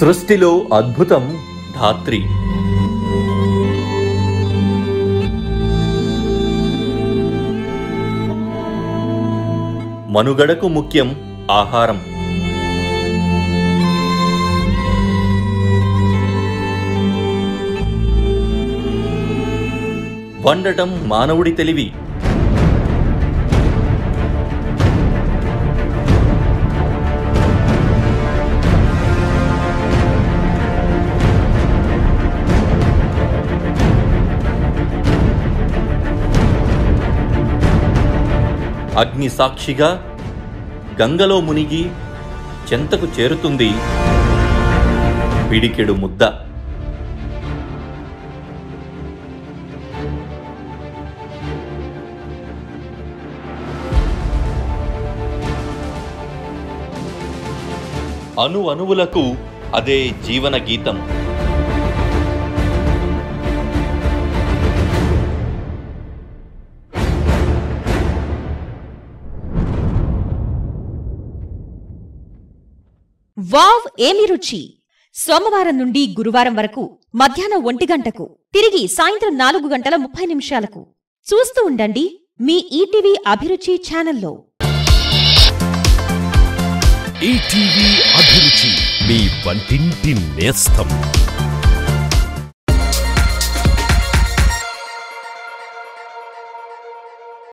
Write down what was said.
సృష్టిలో అద్భుతం ధాత్రి మనుగడకు ముఖ్యం ఆహారం వండటం మానవుడి తెలివి అగ్ని సాక్షిగా గంగలో మునిగి చెంతకు చేరుతుంది పిడికెడు ముద్ద అణు అణువులకు అదే జీవన గీతం వావ్ ఏమి రుచి సోమవారం నుండి గురువారం వరకు మధ్యాహ్నం ఒంటి గంటకు తిరిగి సాయంత్రం నాలుగు గంటల ముప్పై నిమిషాలకు చూస్తూ ఉండండి మీ ఈటీవీ అభిరుచి ఛానల్లో ఈటీవీ అభిరుచి మీ వంటింటి నేస్తం